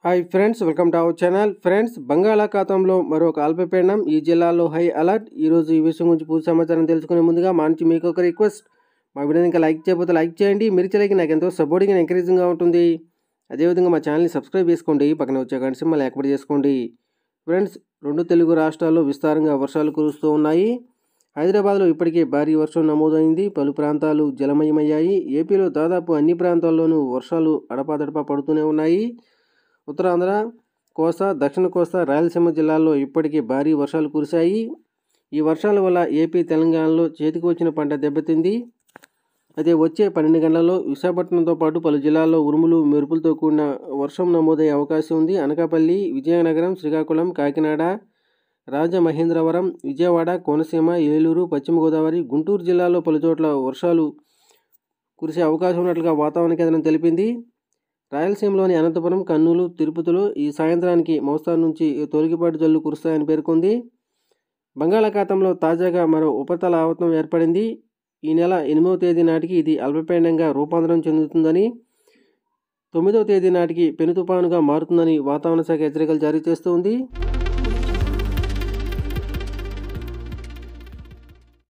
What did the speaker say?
hi friends welcome to our channel friends బంగాళాఖాతంలో మరొక అల్పపీడనం ఈ జిల్లాలో హై అలర్ట్ ఈరోజు ఈ విషయం గురించి పూర్తి సమాచారం తెలుసుకునే ముందుగా మా నుంచి మీకు ఒక రిక్వెస్ట్ మా వీడియోని ఇంకా లైక్ చేయకపోతే లైక్ చేయండి మీరు చేయలేక నాకు ఎంతో సపోర్టింగ్ అండ్ ఎంకరేజింగ్గా ఉంటుంది అదేవిధంగా మా ఛానల్ని సబ్స్క్రైబ్ చేసుకోండి పక్కన వచ్చే గంట సింబల్ యాక్టివేట్ చేసుకోండి ఫ్రెండ్స్ రెండు తెలుగు రాష్ట్రాల్లో విస్తారంగా వర్షాలు కురుస్తూ ఉన్నాయి హైదరాబాద్లో ఇప్పటికే భారీ వర్షం నమోదైంది పలు ప్రాంతాలు జలమయమయ్యాయి ఏపీలో దాదాపు అన్ని ప్రాంతాల్లోనూ వర్షాలు అడపాదడపా పడుతూనే ఉన్నాయి ఉత్తరాంధ్ర కోస్తా దక్షిణ కోస్తా రాయలసీమ జిల్లాల్లో ఇప్పటికే భారీ వర్షాలు కురిశాయి ఈ వర్షాల వల్ల ఏపీ తెలంగాణలో చేతికి వచ్చిన పంట దెబ్బతింది అయితే వచ్చే పన్నెండు గంటలలో విశాఖపట్నంతో పాటు పలు జిల్లాల్లో ఉరుములు మెరుపులతో కూడిన వర్షం నమోదయ్యే అవకాశం ఉంది అనకాపల్లి విజయనగరం శ్రీకాకుళం కాకినాడ రాజమహేంద్రవరం విజయవాడ కోనసీమ ఏలూరు పశ్చిమ గోదావరి గుంటూరు జిల్లాలో పలు చోట్ల వర్షాలు కురిసే అవకాశం ఉన్నట్లుగా వాతావరణ కేంద్రం తెలిపింది రాయలసీమలోని అనంతపురం కర్నూలు తిరుపతిలో ఈ సాయంత్రానికి మోస్తారు నుంచి తొలగిపాటు జల్లు కురుస్తాయని పేర్కొంది బంగాళాఖాతంలో తాజాగా మరో ఉపరితల ఆవర్తనం ఏర్పడింది ఈ నెల ఎనిమిదవ తేదీ నాటికి ఇది అల్పపీడనంగా రూపాంతరం చెందుతుందని తొమ్మిదవ తేదీ నాటికి పెను తుపానుగా మారుతుందని వాతావరణ శాఖ హెచ్చరికలు జారీ చేస్తుంది